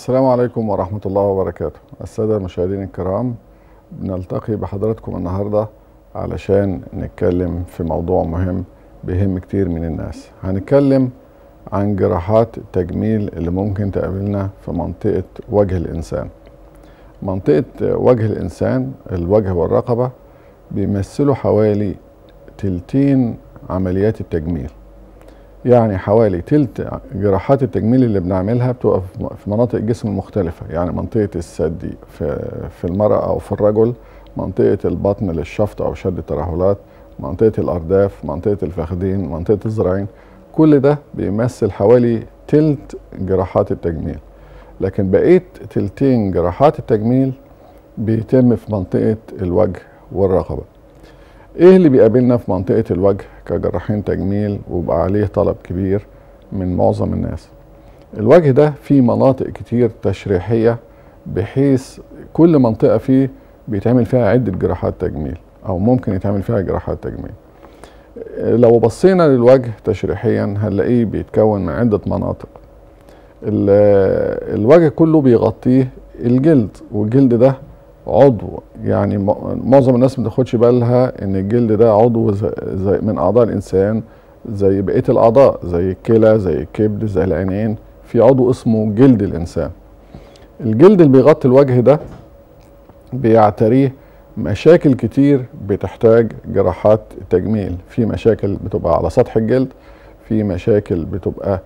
السلام عليكم ورحمة الله وبركاته السادة المشاهدين الكرام بنلتقي بحضراتكم النهاردة علشان نتكلم في موضوع مهم بيهم كتير من الناس هنتكلم عن جراحات التجميل اللي ممكن تقابلنا في منطقة وجه الإنسان منطقة وجه الإنسان الوجه والرقبة بيمثلوا حوالي تلتين عمليات التجميل يعني حوالي تلت جراحات التجميل اللي بنعملها بتبقى في مناطق الجسم المختلفة يعني منطقة الثدي في, في المرأة أو في الرجل منطقة البطن للشفط أو شد الترهلات منطقة الأرداف منطقة الفخذين منطقة الذراعين كل ده بيمثل حوالي تلت جراحات التجميل لكن بقية تلتين جراحات التجميل بيتم في منطقة الوجه والرقبة ايه اللي بيقابلنا في منطقة الوجه كجراحين تجميل وبقى عليه طلب كبير من معظم الناس الوجه ده فيه مناطق كتير تشريحية بحيث كل منطقة فيه بيتعمل فيها عدة جراحات تجميل او ممكن يتعمل فيها جراحات تجميل لو بصينا للوجه تشريحيا هنلاقيه بيتكون من عدة مناطق الوجه كله بيغطيه الجلد والجلد ده عضو يعني معظم الناس ما تاخدش بالها ان الجلد ده عضو زي, زي من اعضاء الانسان زي بقيه الاعضاء زي الكلى زي الكبد زي العينين في عضو اسمه جلد الانسان الجلد اللي بيغطي الوجه ده بيعتريه مشاكل كتير بتحتاج جراحات تجميل في مشاكل بتبقى على سطح الجلد في مشاكل بتبقى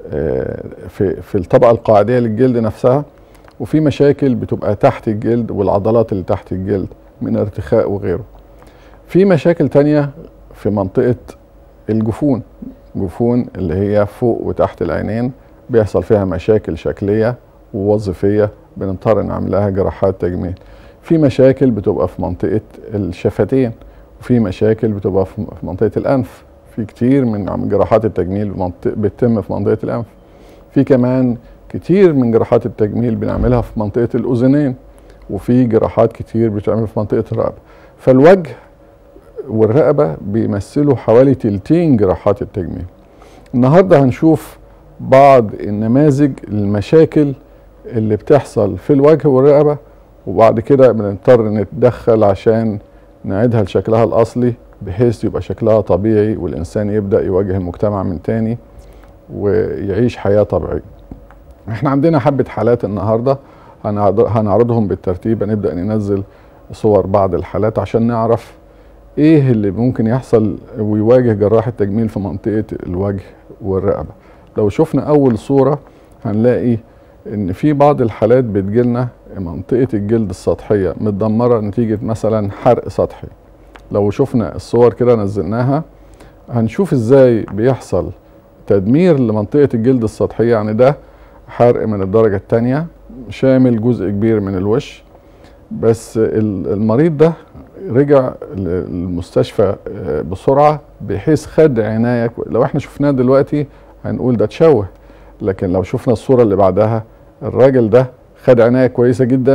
في في الطبقه القاعديه للجلد نفسها وفي مشاكل بتبقى تحت الجلد والعضلات اللي تحت الجلد من ارتخاء وغيره في مشاكل تانية في منطقة الجفون جفون اللي هي فوق وتحت العينين بيحصل فيها مشاكل شكلية ووظيفية بنضطر نعمل لها جراحات تجميل في مشاكل بتبقى في منطقة الشفتين وفي مشاكل بتبقى في منطقة الأنف في كتير من جراحات التجميل بتتم في منطقة الأنف في كمان كتير من جراحات التجميل بنعملها في منطقة الأذنين وفي جراحات كتير بتعمل في منطقة الرقبة فالوجه والرقبة بيمثلوا حوالي تلتين جراحات التجميل النهاردة هنشوف بعض النماذج المشاكل اللي بتحصل في الوجه والرقبة وبعد كده بنضطر نتدخل عشان نعيدها لشكلها الأصلي بحيث يبقى شكلها طبيعي والإنسان يبدأ يواجه المجتمع من تاني ويعيش حياة طبيعية احنا عندنا حبة حالات النهاردة هنعرضهم بالترتيب هنبدأ ننزل صور بعض الحالات عشان نعرف ايه اللي ممكن يحصل ويواجه جراح التجميل في منطقة الوجه والرقبة لو شفنا اول صورة هنلاقي ان في بعض الحالات بتجيلنا منطقة الجلد السطحية متدمرة نتيجة مثلا حرق سطحي لو شفنا الصور كده نزلناها هنشوف ازاي بيحصل تدمير لمنطقة الجلد السطحية يعني ده حرق من الدرجة الثانية شامل جزء كبير من الوش بس المريض ده رجع المستشفى بسرعة بحيث خد عناية لو احنا شفناه دلوقتي هنقول ده اتشوه لكن لو شفنا الصورة اللي بعدها الراجل ده خد عناية كويسة جدا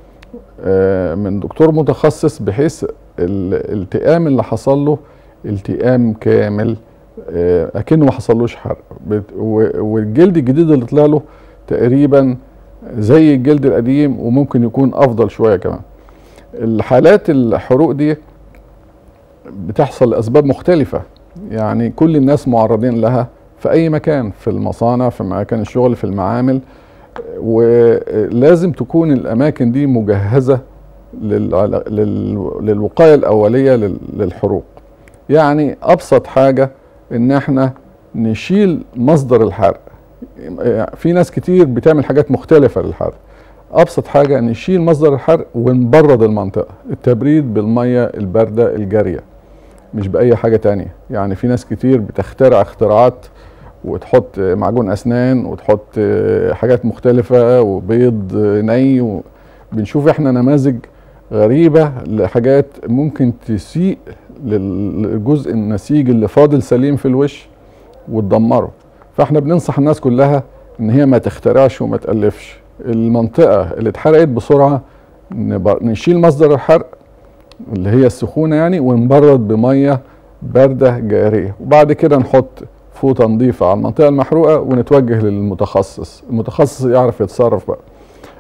من دكتور متخصص بحيث الالتئام اللي حصل له التئام كامل اكنه ما حصلوش حرق والجلد الجديد اللي طلع له تقريبا زي الجلد القديم وممكن يكون افضل شويه كمان الحالات الحروق دي بتحصل لاسباب مختلفه يعني كل الناس معرضين لها في اي مكان في المصانع في مكان الشغل في المعامل ولازم تكون الاماكن دي مجهزه للوقايه الاوليه للحروق يعني ابسط حاجه ان احنا نشيل مصدر الحرق في ناس كتير بتعمل حاجات مختلفة للحرق ابسط حاجة نشيل مصدر الحرق ونبرد المنطقة التبريد بالمية الباردة الجارية مش بأي حاجة تانية يعني في ناس كتير بتخترع اختراعات وتحط معجون اسنان وتحط حاجات مختلفة وبيض ني بنشوف احنا نماذج غريبة لحاجات ممكن تسيء للجزء النسيج اللي فاضل سليم في الوش وتدمره فاحنا بننصح الناس كلها ان هي ما تخترعش وما تألفش المنطقة اللي اتحرقت بسرعة نشيل مصدر الحرق اللي هي السخونة يعني ونبرد بمية باردة جارية وبعد كده نحط فوطة نظيفة على المنطقة المحروقة ونتوجه للمتخصص المتخصص يعرف يتصرف بقى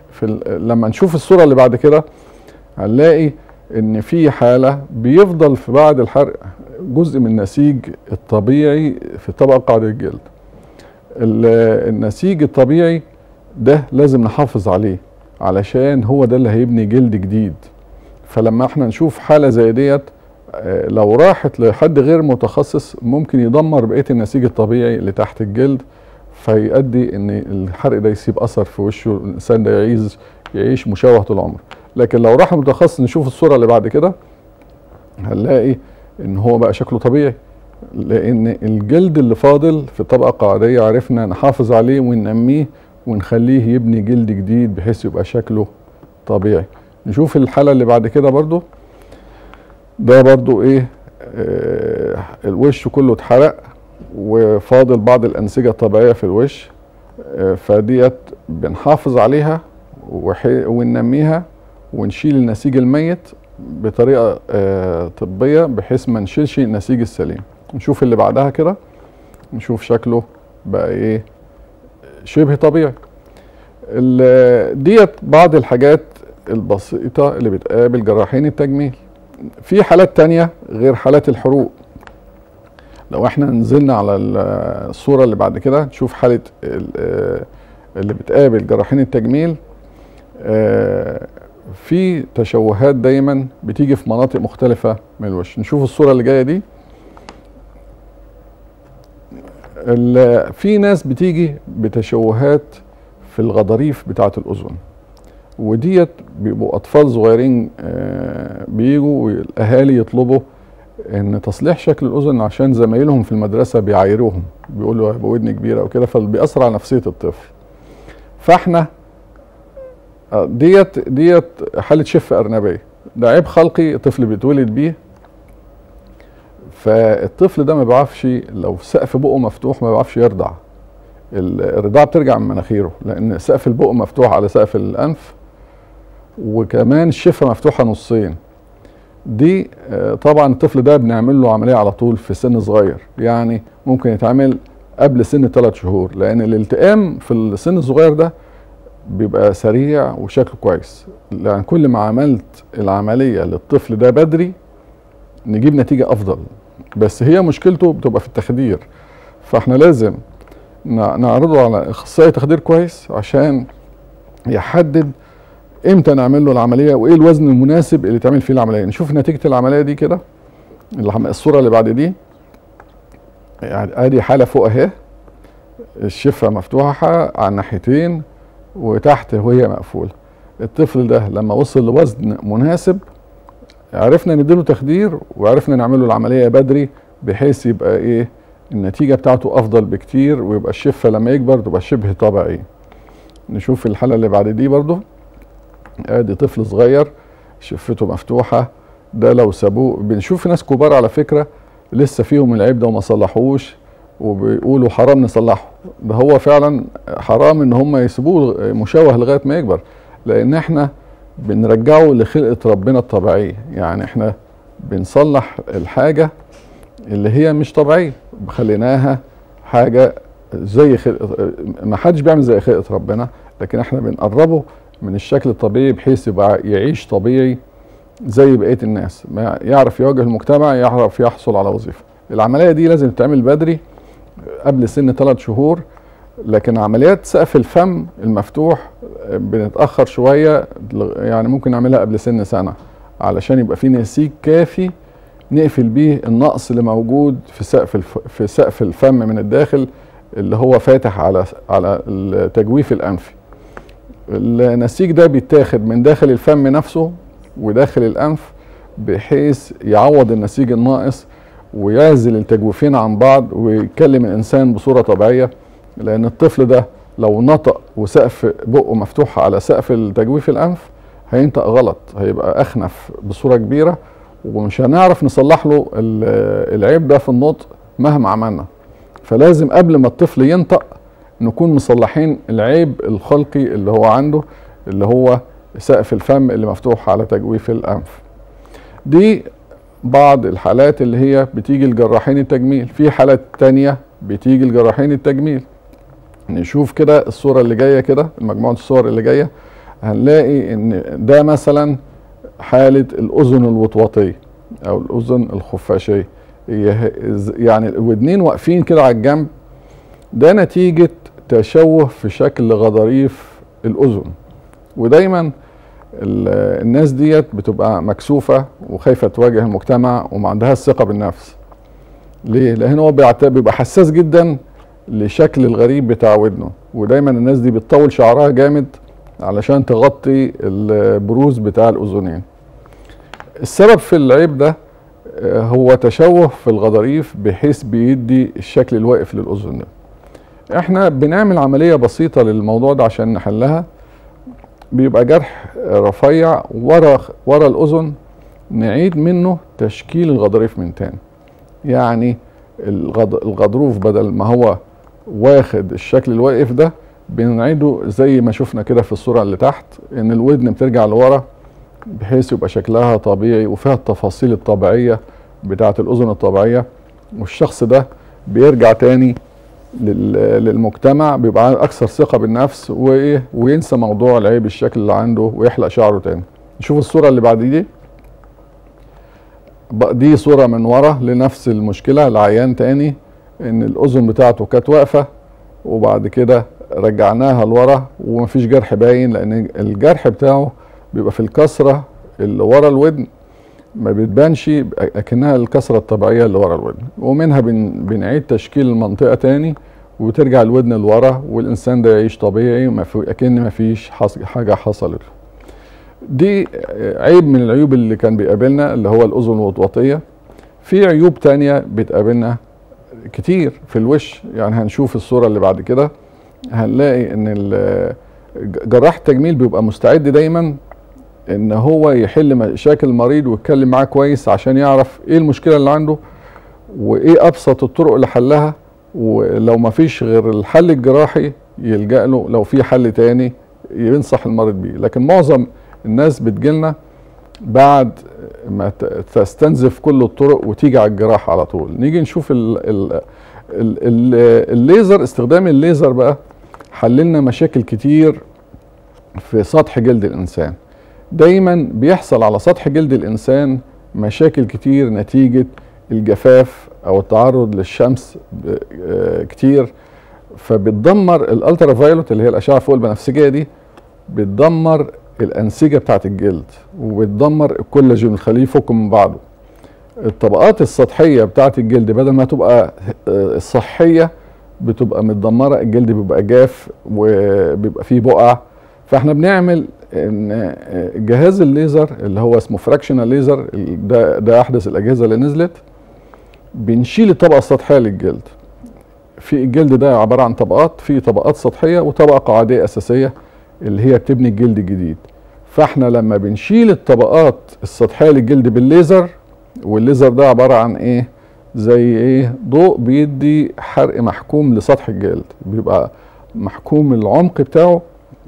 في ال- لما نشوف الصوره اللي بعد كده هنلاقي ان في حاله بيفضل في بعد الحرق جزء من النسيج الطبيعي في طبقه قاعده الجلد ال- النسيج الطبيعي ده لازم نحافظ عليه علشان هو ده اللي هيبني جلد جديد فلما احنا نشوف حاله زي ديت آه، لو راحت لحد غير متخصص ممكن يدمر بقيه النسيج الطبيعي اللي تحت الجلد فيؤدي ان الحرق ده يسيب اثر في وشه الانسان ده يعيش يعيش مشوه طول عمره لكن لو راح متخصص نشوف الصوره اللي بعد كده هنلاقي ان هو بقى شكله طبيعي لان الجلد اللي فاضل في طبقه قاعديه عرفنا نحافظ عليه وننميه ونخليه يبني جلد جديد بحيث يبقى شكله طبيعي نشوف الحاله اللي بعد كده برضو ده برضو ايه آه الوش كله اتحرق وفاضل بعض الانسجه الطبيعيه في الوش آه فديت بنحافظ عليها وحي- وننميها ونشيل النسيج الميت بطريقه آه طبيه بحيث ما نشيلش النسيج السليم نشوف اللي بعدها كده نشوف شكله بقى ايه شبه طبيعي ال- ديت بعض الحاجات البسيطة اللي بتقابل جراحين التجميل في حالات تانية غير حالات الحروق لو احنا نزلنا على ال- الصورة اللي بعد كده نشوف حالة ال- آه، اللي بتقابل جراحين التجميل آه، في تشوهات دايما بتيجي في مناطق مختلفة من الوش نشوف الصورة اللي جاية دي ال- في ناس بتيجي بتشوهات في الغضاريف بتاعة الأذن وديت بيبقوا أطفال صغيرين آه، بيجوا والأهالي يطلبوا إن تصليح شكل الأذن عشان زمايلهم في المدرسة بيعايروهم بيقولوا هيبقى ودن كبيرة وكده فبيأثر على نفسية الطفل فاحنا آه، ديت ديت حالة شف أرنبية ده عيب خلقي الطفل بيتولد بيه فالطفل ده ما بيعرفش لو سقف بقه مفتوح ما بيعرفش يرضع ال- الرضاعة بترجع من مناخيره لأن سقف البق مفتوح على سقف الأنف وكمان الشفة مفتوحة نصين دي آه، طبعا الطفل ده بنعمل له عملية على طول في سن صغير يعني ممكن يتعمل قبل سن ثلاث شهور لأن الالتئام في السن الصغير ده بيبقى سريع وشكله كويس يعني كل ما عملت العملية للطفل ده بدري نجيب نتيجة أفضل بس هي مشكلته بتبقى في التخدير فاحنا لازم نع- نعرضه على اخصائي تخدير كويس عشان يحدد امتى نعمل له العمليه وايه الوزن المناسب اللي تعمل فيه العمليه نشوف نتيجه العمليه دي كده العم- الصوره اللي بعد دي يعني ادي حاله فوق اهي الشفه مفتوحه على الناحيتين وتحت وهي مقفوله الطفل ده لما وصل لوزن مناسب عرفنا نديله تخدير وعرفنا نعمل له العمليه بدري بحيث يبقى ايه النتيجه بتاعته افضل بكتير ويبقى الشفه لما يكبر تبقى شبه طبيعي نشوف الحاله اللي بعد دي برضو ادي طفل صغير شفته مفتوحه ده لو سابوه بنشوف ناس كبار على فكره لسه فيهم العيب ده وما صلحوش وبيقولوا حرام نصلحه ده هو فعلا حرام ان هم يسيبوه مشوه لغايه ما يكبر لان احنا بنرجعه لخلقه ربنا الطبيعيه يعني احنا بنصلح الحاجه اللي هي مش طبيعيه خليناها حاجه زي خلقه ما حدش بيعمل زي خلقه ربنا لكن احنا بنقربه من الشكل الطبيعي بحيث يبقى يعيش طبيعي زي بقيه الناس ما يعرف يواجه المجتمع يعرف يحصل على وظيفه العمليه دي لازم تتعمل بدري قبل سن ثلاث شهور لكن عمليات سقف الفم المفتوح بنتاخر شويه يعني ممكن نعملها قبل سن سنه علشان يبقى في نسيج كافي نقفل بيه النقص اللي موجود في سقف الف... في سقف الفم من الداخل اللي هو فاتح على على التجويف الانفي النسيج ده بيتاخد من داخل الفم نفسه وداخل الانف بحيث يعوض النسيج الناقص ويعزل التجويفين عن بعض ويكلم الانسان بصوره طبيعيه لان الطفل ده لو نطق وسقف بقه مفتوح على سقف التجويف الانف هينطق غلط هيبقى اخنف بصوره كبيره ومش هنعرف نصلح له العيب ده في النطق مهما عملنا فلازم قبل ما الطفل ينطق نكون مصلحين العيب الخلقي اللي هو عنده اللي هو سقف الفم اللي مفتوح على تجويف الانف دي بعض الحالات اللي هي بتيجي لجراحين التجميل في حالات تانية بتيجي لجراحين التجميل نشوف كده الصورة اللي جاية كده مجموعة الصور اللي جاية هنلاقي ان ده مثلا حالة الاذن الوطواطية او الاذن الخفاشية هي- يعني الودنين واقفين كده على الجنب ده نتيجة تشوه في شكل غضاريف الاذن ودايما ال- الناس ديت بتبقى مكسوفة وخايفة تواجه المجتمع وما عندهاش ثقة بالنفس ليه؟ لأن هو بيعت- بيبقى حساس جدا لشكل الغريب بتاع ودنه ودايما الناس دي بتطول شعرها جامد علشان تغطي البروز بتاع الأذنين السبب في العيب ده آه، هو تشوه في الغضاريف بحيث بيدي الشكل الواقف للأذن ده احنا بنعمل عملية بسيطة للموضوع ده عشان نحلها بيبقى جرح رفيع ورا ورا الأذن نعيد منه تشكيل الغضاريف من تاني يعني الغض... الغضروف بدل ما هو واخد الشكل الواقف ده بنعيده زي ما شفنا كده في الصورة اللي تحت ان الودن بترجع لورا بحيث يبقى شكلها طبيعي وفيها التفاصيل الطبيعية بتاعة الأذن الطبيعية والشخص ده بيرجع تاني لل- للمجتمع بيبقى أكثر ثقة بالنفس وإيه وينسى موضوع العيب الشكل اللي عنده ويحلق شعره تاني نشوف الصورة اللي بعد دي بق- دي صورة من ورا لنفس المشكلة العيان تاني ان الاذن بتاعته كانت واقفة وبعد كده رجعناها لورا ومفيش جرح باين لان الجرح بتاعه بيبقى في الكسرة اللي ورا الودن ما بتبانش اكنها الكسرة الطبيعية اللي ورا الودن ومنها بن بنعيد تشكيل المنطقة تاني وترجع الودن لورا والانسان ده يعيش طبيعي ما في اكن ما فيش حص حاجة حصلت له دي عيب من العيوب اللي كان بيقابلنا اللي هو الاذن الوطواطيه في عيوب تانية بتقابلنا كتير في الوش يعني هنشوف الصوره اللي بعد كده هنلاقي ان ال- جراح التجميل بيبقى مستعد دايما ان هو يحل مشاكل المريض ويتكلم معاه كويس عشان يعرف ايه المشكله اللي عنده وايه ابسط الطرق لحلها ولو ما فيش غير الحل الجراحي يلجأ له لو في حل تاني ينصح المريض بيه لكن معظم الناس بتجيلنا بعد ما ت- تستنزف كل الطرق وتيجي على الجراحة على طول نيجي نشوف ال ال ال ال الليزر استخدام الليزر بقى حللنا مشاكل كتير في سطح جلد الإنسان دايما بيحصل على سطح جلد الإنسان مشاكل كتير نتيجة الجفاف أو التعرض للشمس ب- آه، كتير فبتدمر الالترا فايولوت اللي هي الاشعه فوق البنفسجيه دي بتدمر الانسجه بتاعت الجلد وبتدمر الكولاجين بتخليه يفك من بعضه الطبقات السطحيه بتاعت الجلد بدل ما تبقى آه، صحيه بتبقى متدمره الجلد بيبقى جاف وبيبقى فيه بقع فاحنا بنعمل ان آه، جهاز الليزر اللي هو اسمه فراكشنال ليزر ده ده احدث الاجهزه اللي نزلت بنشيل الطبقه السطحيه للجلد في الجلد ده عباره عن طبقات في طبقات سطحيه وطبقه قاعديه اساسيه اللي هي بتبني الجلد الجديد فاحنا لما بنشيل الطبقات السطحيه للجلد بالليزر والليزر ده عباره عن ايه زي ايه ضوء بيدي حرق محكوم لسطح الجلد بيبقى محكوم العمق بتاعه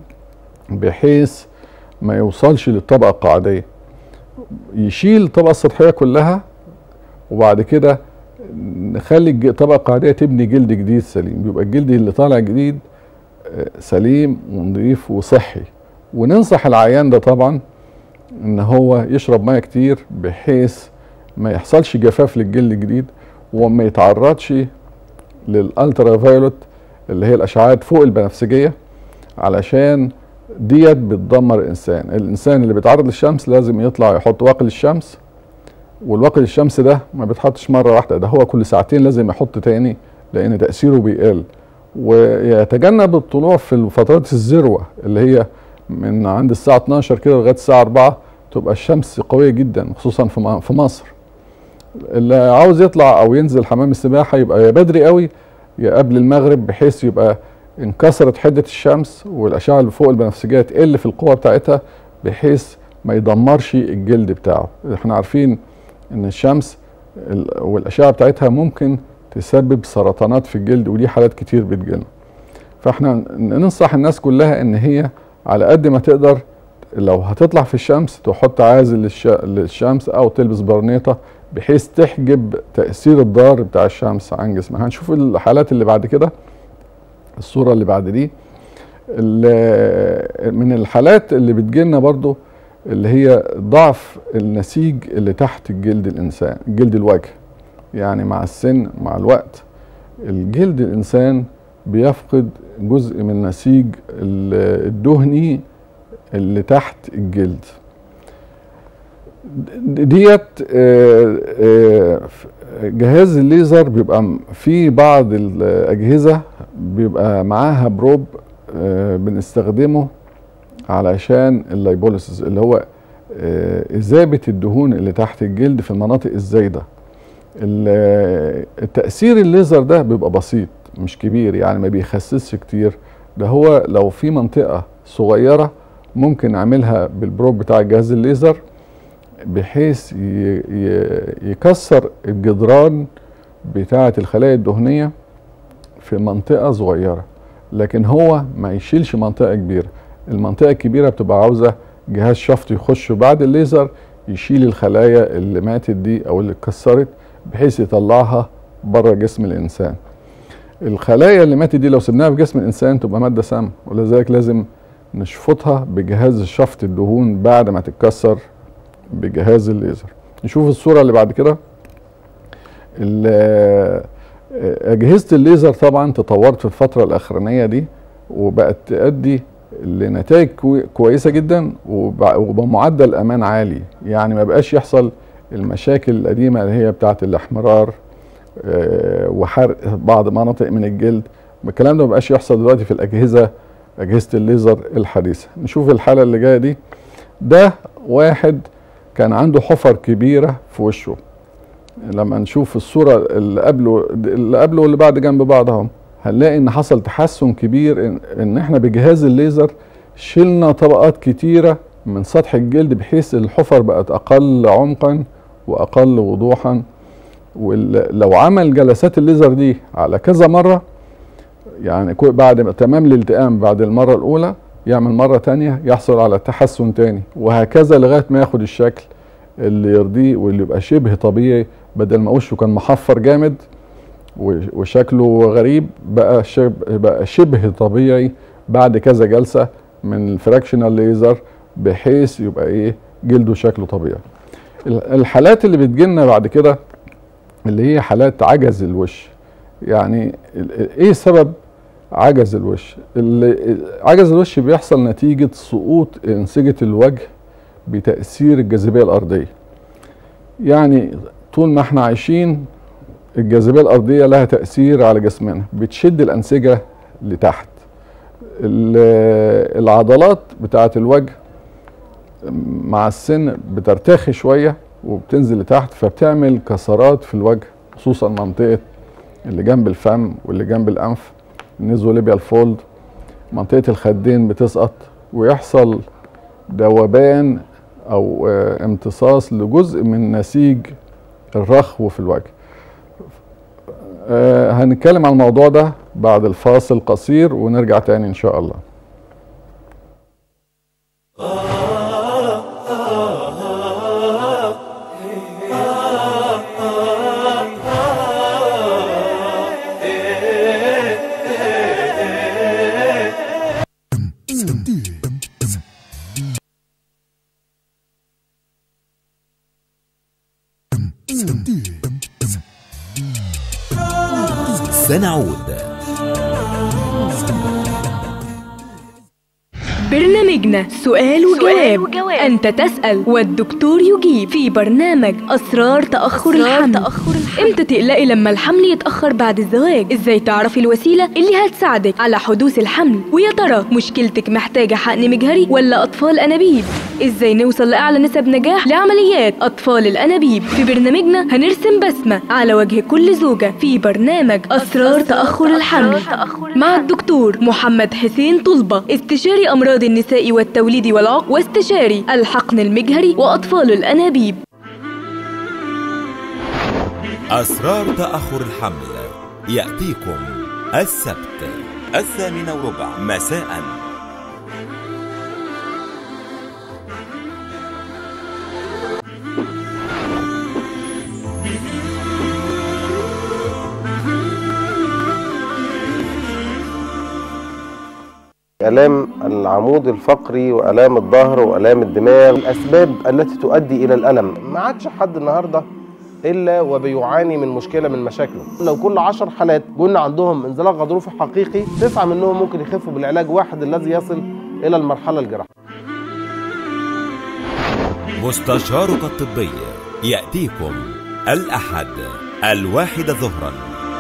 بحيث ما يوصلش للطبقه القاعديه يشيل الطبقه السطحيه كلها وبعد كده نخلي الج- الطبقه القاعديه تبني جلد جديد سليم بيبقى الجلد اللي طالع جديد آه، سليم ونظيف وصحي وننصح العيان ده طبعا ان هو يشرب ميه كتير بحيث ما يحصلش جفاف للجلد الجديد وما يتعرضش للالترا فايولوت اللي هي الاشعاعات فوق البنفسجيه علشان ديت بتدمر الانسان الانسان اللي بيتعرض للشمس لازم يطلع يحط واقي للشمس والواقي للشمس ده ما بيتحطش مره واحده ده هو كل ساعتين لازم يحط تاني لان تاثيره بيقل ويتجنب الطلوع في فترات الذروه اللي هي من عند الساعه 12 كده لغايه الساعه 4 تبقى الشمس قويه جدا خصوصا في م- في مصر اللي عاوز يطلع او ينزل حمام السباحه يبقى يا بدري قوي يا قبل المغرب بحيث يبقى انكسرت حده الشمس والاشعه اللي فوق البنفسجيه تقل في القوه بتاعتها بحيث ما يدمرش الجلد بتاعه احنا عارفين ان الشمس ال- والاشعه بتاعتها ممكن تسبب سرطانات في الجلد ودي حالات كتير بتجيلنا فاحنا ن- ننصح الناس كلها ان هي على قد ما تقدر لو هتطلع في الشمس تحط عازل للش- للشمس او تلبس برنيطه بحيث تحجب تاثير الضار بتاع الشمس عن جسمها هنشوف الحالات اللي بعد كده الصوره اللي بعد دي ال- من الحالات اللي بتجيلنا برضو اللي هي ضعف النسيج اللي تحت الجلد الانسان جلد الوجه يعني مع السن مع الوقت الجلد الانسان بيفقد جزء من نسيج ال- الدهني اللي تحت الجلد د- ديت آه، آه، جهاز الليزر بيبقى م- في بعض الأجهزة بيبقى معاها بروب آه، بنستخدمه علشان اللايبوليسيس اللي هو آه، إذابة الدهون اللي تحت الجلد في المناطق الزايدة ال- التأثير الليزر ده بيبقى بسيط مش كبير يعني ما بيخسسش كتير ده هو لو في منطقة صغيرة ممكن نعملها بالبروب بتاع جهاز الليزر بحيث ي- ي- يكسر الجدران بتاعة الخلايا الدهنية في منطقة صغيرة لكن هو ما يشيلش منطقة كبيرة المنطقة الكبيرة بتبقى عاوزة جهاز شفط يخش بعد الليزر يشيل الخلايا اللي ماتت دي او اللي اتكسرت بحيث يطلعها بره جسم الانسان الخلايا اللي ماتت دي لو سبناها في جسم الانسان تبقى ماده سامه ولذلك لازم نشفطها بجهاز شفط الدهون بعد ما تتكسر بجهاز الليزر نشوف الصوره اللي بعد كده ال- اجهزه الليزر طبعا تطورت في الفتره الاخرانيه دي وبقت تؤدي لنتائج كوي- كويسه جدا وب- وبمعدل امان عالي يعني ما بقاش يحصل المشاكل القديمه اللي هي بتاعه الاحمرار آه، وحرق بعض مناطق من الجلد الكلام ده ما بقاش يحصل دلوقتي في الاجهزه اجهزه الليزر الحديثه نشوف الحاله اللي جايه دي ده واحد كان عنده حفر كبيره في وشه لما نشوف الصوره اللي قبله اللي قبله واللي بعد جنب بعض اهم هنلاقي ان حصل تحسن كبير ان, ان احنا بجهاز الليزر شلنا طبقات كتيره من سطح الجلد بحيث الحفر بقت اقل عمقا واقل وضوحا ولو عمل جلسات الليزر دي على كذا مره يعني كو- بعد ما- تمام الالتئام بعد المره الاولى يعمل مره تانية يحصل على تحسن تاني وهكذا لغايه ما ياخد الشكل اللي يرضيه واللي يبقى شبه طبيعي بدل ما وشه كان محفر جامد و- وشكله غريب بقى شبه بقى شبه طبيعي بعد كذا جلسه من الفراكشنال ليزر بحيث يبقى ايه جلده شكله طبيعي ال- الحالات اللي بتجيلنا بعد كده اللي هي حالات عجز الوش يعني ال- ايه سبب عجز الوش ال- عجز الوش بيحصل نتيجة سقوط انسجة الوجه بتأثير الجاذبية الأرضية يعني طول ما احنا عايشين الجاذبية الأرضية لها تأثير على جسمنا بتشد الأنسجة لتحت ال- العضلات بتاعة الوجه مع السن بترتخي شوية وبتنزل لتحت فبتعمل كسرات في الوجه خصوصا منطقة اللي جنب الفم واللي جنب الأنف النيزوليبيال فولد منطقة الخدين بتسقط ويحصل ذوبان أو آه، امتصاص لجزء من نسيج الرخو في الوجه آه، هنتكلم عن الموضوع ده بعد الفاصل قصير ونرجع تاني إن شاء الله سنعود برنامجنا سؤال وجواب. أنت تسأل والدكتور يجيب في برنامج أسرار تأخر الحمل تأخر الحمل. إمتى تقلقي لما الحمل يتأخر بعد الزواج إزاي تعرفي الوسيلة اللي هتساعدك على حدوث الحمل ويا ترى مشكلتك محتاجة حقن مجهري ولا أطفال أنابيب إزاي نوصل لأعلى نسب نجاح لعمليات أطفال الأنابيب في برنامجنا هنرسم بسمة على وجه كل زوجة في برنامج أسرار تأخر الحمل مع الدكتور محمد حسين طلبة استشاري أمراض النساء والتوليد والعقم واستشاري الحقن المجهري وأطفال الأنابيب أسرار تأخر الحمل يأتيكم السبت الثامنة وربع مساء آلام العمود الفقري وآلام الظهر وآلام الدماغ الأسباب التي تؤدي إلى الألم ما عادش حد النهاردة إلا وبيعاني من مشكلة من مشاكله لو كل عشر حالات قلنا عندهم انزلاق غضروفي حقيقي تسعة منهم ممكن يخفوا بالعلاج واحد الذي يصل إلى المرحلة الجراحية مستشارك الطبي يأتيكم الأحد الواحدة ظهرا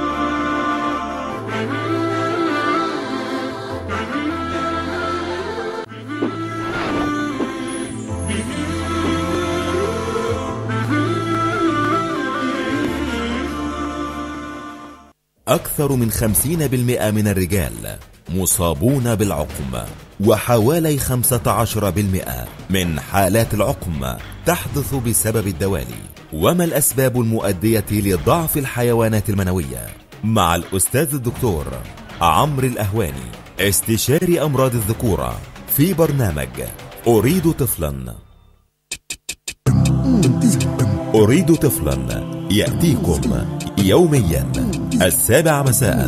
أكثر من خمسين بالمئة من الرجال مصابون بالعقم وحوالي خمسة عشر بالمئة من حالات العقم تحدث بسبب الدوالي وما الأسباب المؤدية لضعف الحيوانات المنوية مع الأستاذ الدكتور عمرو الأهواني استشاري أمراض الذكورة في برنامج أريد طفلا أريد طفلا يأتيكم يوميا السابعة مساء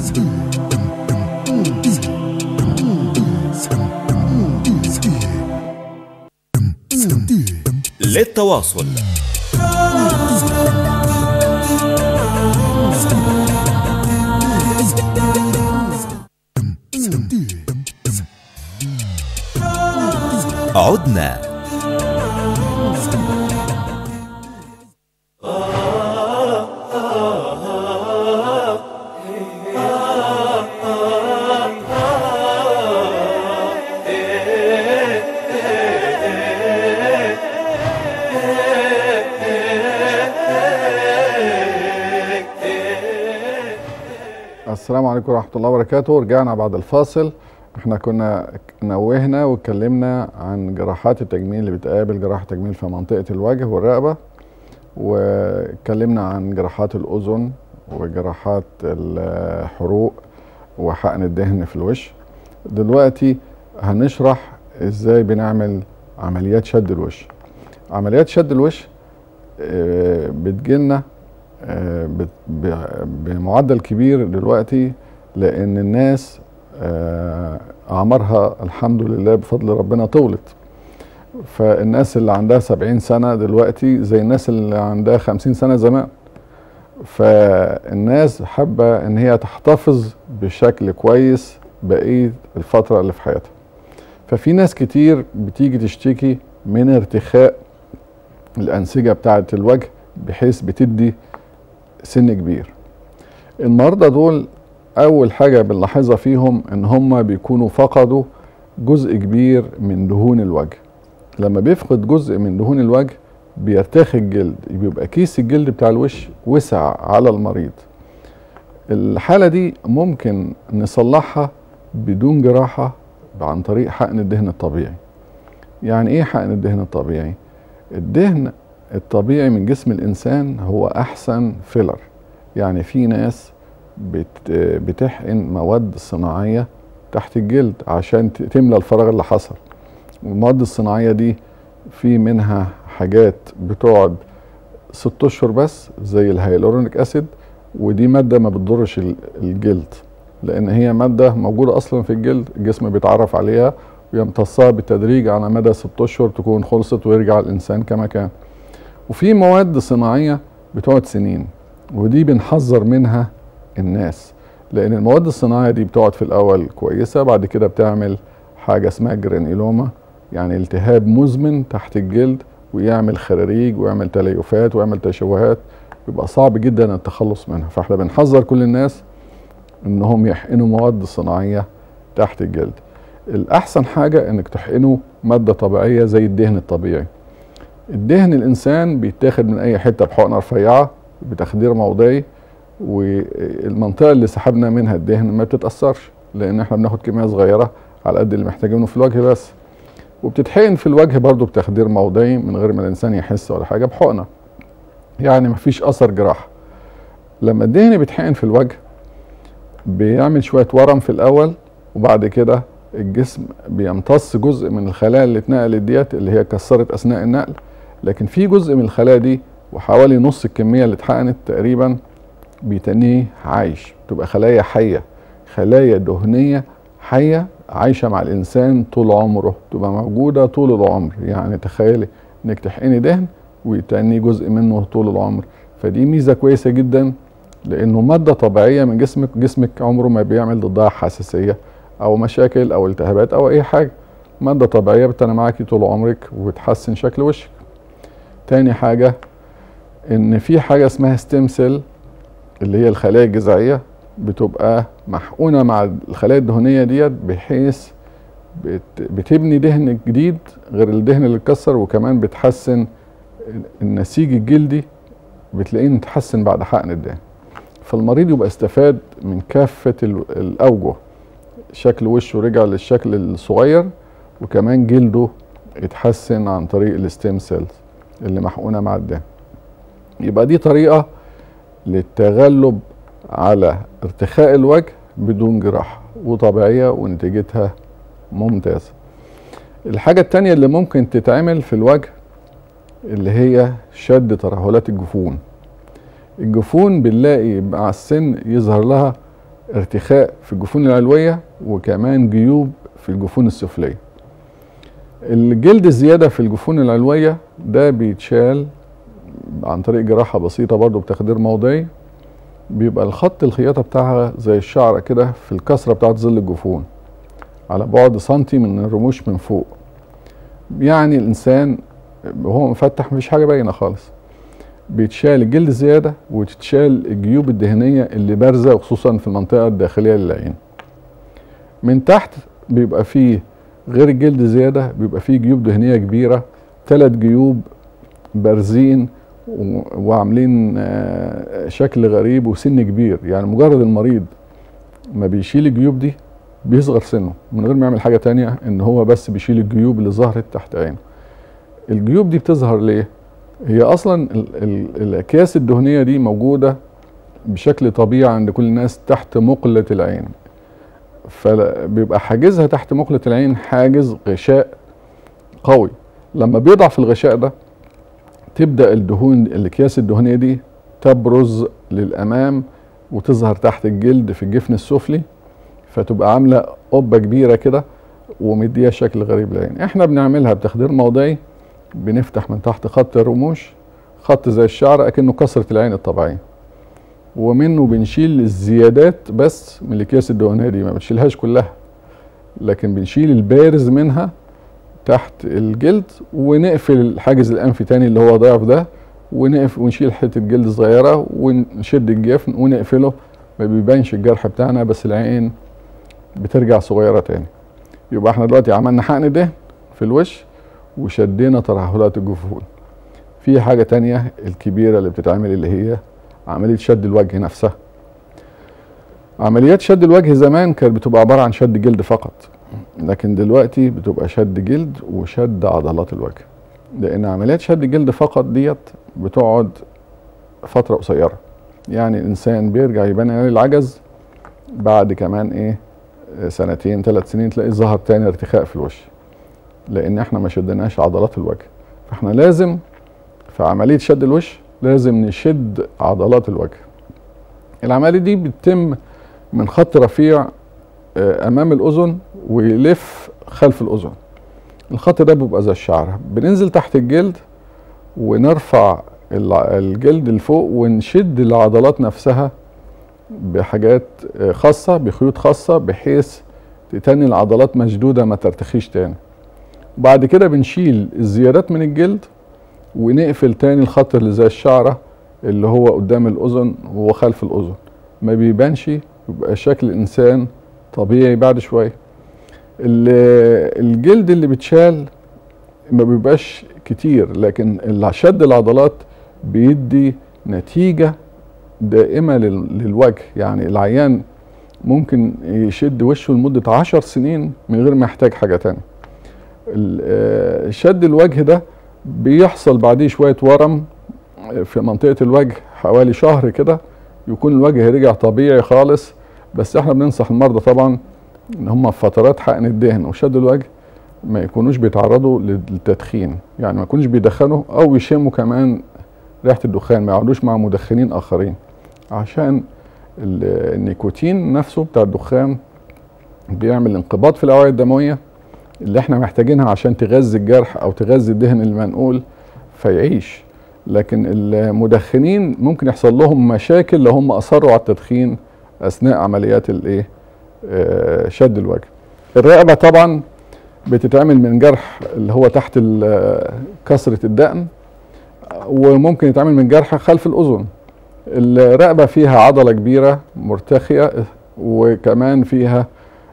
للتواصل عدنا السلام عليكم ورحمة الله وبركاته رجعنا بعد الفاصل احنا كنا نوهنا واتكلمنا عن جراحات التجميل اللي بتقابل جراحة تجميل في منطقة الوجه والرقبة واتكلمنا عن جراحات الأذن وجراحات الحروق وحقن الدهن في الوش دلوقتي هنشرح ازاي بنعمل عمليات شد الوش عمليات شد الوش آه، بتجيلنا آه، بت- ب- بمعدل كبير دلوقتي لان الناس آه، اعمارها الحمد لله بفضل ربنا طولت فالناس اللي عندها سبعين سنة دلوقتي زي الناس اللي عندها خمسين سنة زمان فالناس حابة ان هي تحتفظ بشكل كويس بقية الفترة اللي في حياتها ففي ناس كتير بتيجي تشتكي من ارتخاء الأنسجة بتاعة الوجه بحيث بتدي سن كبير المرضى دول اول حاجه بنلاحظها فيهم ان هم بيكونوا فقدوا جزء كبير من دهون الوجه لما بيفقد جزء من دهون الوجه بيرتخي الجلد بيبقى كيس الجلد بتاع الوش وسع على المريض الحاله دي ممكن نصلحها بدون جراحه عن طريق حقن الدهن الطبيعي يعني ايه حقن الدهن الطبيعي الدهن الطبيعي من جسم الانسان هو احسن فيلر يعني في ناس بت بتحقن مواد صناعيه تحت الجلد عشان ت- تملى الفراغ اللي حصل المواد الصناعيه دي في منها حاجات بتقعد ست اشهر بس زي الهيالورونيك اسيد ودي ماده ما بتضرش ال- الجلد لان هي ماده موجوده اصلا في الجلد الجسم بيتعرف عليها ويمتصها بالتدريج على مدى ست اشهر تكون خلصت ويرجع الانسان كما كان وفي مواد صناعيه بتقعد سنين ودي بنحذر منها الناس لان المواد الصناعيه دي بتقعد في الاول كويسه بعد كده بتعمل حاجه اسمها جرانيلوما يعني التهاب مزمن تحت الجلد ويعمل خراريج ويعمل تليفات ويعمل تشوهات بيبقى صعب جدا التخلص منها فاحنا بنحذر كل الناس انهم يحقنوا مواد صناعيه تحت الجلد الاحسن حاجه انك تحقنه ماده طبيعيه زي الدهن الطبيعي الدهن الانسان بيتاخد من اي حته بحقنه رفيعه بتخدير موضعي والمنطقه اللي سحبنا منها الدهن ما بتتاثرش لان احنا بناخد كميه صغيره على قد اللي محتاجينه في الوجه بس وبتتحقن في الوجه برضو بتخدير موضعي من غير ما الانسان يحس ولا حاجه بحقنه يعني مفيش اثر جراحه لما الدهن بيتحقن في الوجه بيعمل شويه ورم في الاول وبعد كده الجسم بيمتص جزء من الخلايا اللي اتنقلت ديت اللي هي كسرت اثناء النقل لكن في جزء من الخلايا دي وحوالي نص الكميه اللي اتحقنت تقريبا بيتنيه عايش تبقى خلايا حيه خلايا دهنيه حيه عايشه مع الانسان طول عمره تبقى موجوده طول العمر يعني تخيلي انك تحقني دهن وتاني جزء منه طول العمر فدي ميزه كويسه جدا لانه ماده طبيعيه من جسمك جسمك عمره ما بيعمل ضدها حساسيه او مشاكل او التهابات او اي حاجه ماده طبيعيه بتنا معاكي طول عمرك وبتحسن شكل وشك تاني حاجه ان في حاجه اسمها ستيم سيل اللي هي الخلايا الجذعيه بتبقى محقونه مع الخلايا الدهنيه ديت بحيث بت بتبني دهن جديد غير الدهن اللي اتكسر وكمان بتحسن النسيج الجلدي بتلاقيه متحسن بعد حقن الدهن فالمريض يبقى استفاد من كافه الاوجه شكل وشه رجع للشكل الصغير وكمان جلده اتحسن عن طريق الستيم سيلز اللي محقونه مع الدهن يبقى دي طريقه للتغلب على ارتخاء الوجه بدون جراحه وطبيعيه ونتيجتها ممتازه الحاجه التانية اللي ممكن تتعمل في الوجه اللي هي شد ترهلات الجفون الجفون بنلاقي مع السن يظهر لها ارتخاء في الجفون العلويه وكمان جيوب في الجفون السفليه الجلد الزياده في الجفون العلويه ده بيتشال عن طريق جراحه بسيطه برضو بتخدير موضعي بيبقى الخط الخياطه بتاعها زي الشعره كده في الكسره بتاعت ظل الجفون على بعد سنتي من الرموش من فوق يعني الانسان وهو مفتح مفيش حاجه باينه خالص بيتشال الجلد زياده وتتشال الجيوب الدهنيه اللي بارزه خصوصا في المنطقه الداخليه للعين من تحت بيبقى فيه غير الجلد زياده بيبقى فيه جيوب دهنيه كبيره ثلاث جيوب بارزين وعاملين شكل غريب وسن كبير يعني مجرد المريض ما بيشيل الجيوب دي بيصغر سنه من غير ما يعمل حاجه تانية ان هو بس بيشيل الجيوب اللي ظهرت تحت عينه الجيوب دي بتظهر ليه هي اصلا الاكياس الدهنيه دي موجوده بشكل طبيعي عند كل الناس تحت مقله العين فبيبقى حاجزها تحت مقله العين حاجز غشاء قوي لما بيضعف الغشاء ده تبدا الدهون الاكياس الدهنيه دي تبرز للامام وتظهر تحت الجلد في الجفن السفلي فتبقى عامله قبه كبيره كده ومديها شكل غريب للعين احنا بنعملها بتخدير موضعي بنفتح من تحت خط الرموش خط زي الشعر اكنه كسره العين الطبيعيه ومنه بنشيل الزيادات بس من الاكياس الدهنيه دي ما بنشيلهاش كلها لكن بنشيل البارز منها تحت الجلد ونقفل الحاجز الانفي تاني اللي هو ضعف ده ونقف ونشيل حته جلد صغيره ونشد الجفن ونقفله ما بيبانش الجرح بتاعنا بس العين بترجع صغيره تاني يبقى احنا دلوقتي عملنا حقن ده في الوش وشدينا ترهلات الجفون في حاجه تانية الكبيره اللي بتتعمل اللي هي عمليه شد الوجه نفسها عمليات شد الوجه زمان كانت بتبقى عباره عن شد جلد فقط لكن دلوقتي بتبقى شد جلد وشد عضلات الوجه لان عمليات شد الجلد فقط ديت بتقعد فتره قصيره يعني الانسان بيرجع يبان عليه العجز بعد كمان ايه سنتين ثلاث سنين تلاقي ظهر تاني ارتخاء في الوش لان احنا ما شدناش عضلات الوجه فاحنا لازم في عمليه شد الوش لازم نشد عضلات الوجه العمليه دي بتتم من خط رفيع امام الاذن ويلف خلف الاذن الخط ده بيبقى زي الشعر بننزل تحت الجلد ونرفع الجلد لفوق ونشد العضلات نفسها بحاجات خاصة بخيوط خاصة بحيث تتني العضلات مشدودة ما ترتخيش تاني وبعد كده بنشيل الزيادات من الجلد ونقفل تاني الخط اللي زي الشعرة اللي هو قدام الأذن وخلف الأذن ما بيبانش يبقى شكل الإنسان طبيعي بعد شوية الجلد اللي بيتشال ما بيبقاش كتير لكن شد العضلات بيدي نتيجة دائمة للوجه يعني العيان ممكن يشد وشه لمدة عشر سنين من غير ما يحتاج حاجة تانية شد الوجه ده بيحصل بعديه شوية ورم في منطقة الوجه حوالي شهر كده يكون الوجه رجع طبيعي خالص بس احنا بننصح المرضى طبعا ان هم في فترات حقن الدهن وشد الوجه ما يكونوش بيتعرضوا للتدخين يعني ما يكونوش بيدخنوا او يشموا كمان ريحه الدخان ما يقعدوش مع مدخنين اخرين عشان النيكوتين نفسه بتاع الدخان بيعمل انقباض في الاوعيه الدمويه اللي احنا محتاجينها عشان تغذي الجرح او تغذي الدهن المنقول فيعيش لكن المدخنين ممكن يحصل لهم مشاكل لو هم اصروا على التدخين اثناء عمليات الايه آه، شد الوجه الرقبه طبعا بتتعمل من جرح اللي هو تحت ال- كسره الدقن وممكن يتعمل من جرح خلف الاذن الرقبه فيها عضله كبيره مرتخيه وكمان فيها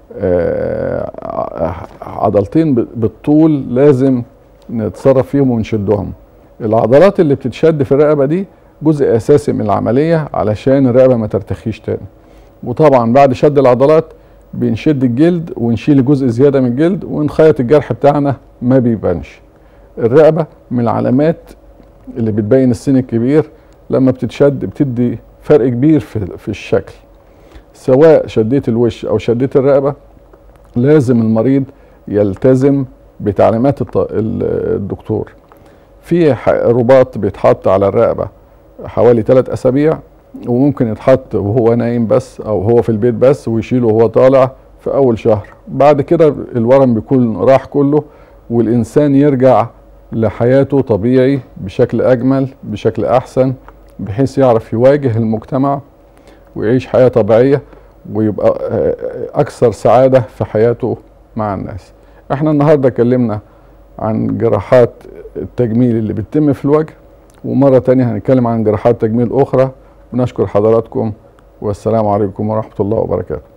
آه، عضلتين ب- بالطول لازم نتصرف فيهم ونشدهم العضلات اللي بتتشد في الرقبه دي جزء اساسي من العمليه علشان الرقبه ما ترتخيش تاني وطبعا بعد شد العضلات بنشد الجلد ونشيل جزء زياده من الجلد ونخيط الجرح بتاعنا ما بيبانش الرقبه من العلامات اللي بتبين السن الكبير لما بتتشد بتدي فرق كبير في, في الشكل سواء شديت الوش او شديت الرقبه لازم المريض يلتزم بتعليمات الط- ال- الدكتور في ح- رباط بيتحط على الرقبه حوالي ثلاث اسابيع وممكن يتحط وهو نايم بس او هو في البيت بس ويشيله وهو طالع في اول شهر بعد كده الورم بيكون راح كله والانسان يرجع لحياته طبيعي بشكل اجمل بشكل احسن بحيث يعرف يواجه المجتمع ويعيش حياه طبيعيه ويبقى آه، اكثر سعاده في حياته مع الناس احنا النهارده اتكلمنا عن جراحات التجميل اللي بتتم في الوجه ومره تانية هنتكلم عن جراحات تجميل اخرى بنشكر حضراتكم والسلام عليكم ورحمه الله وبركاته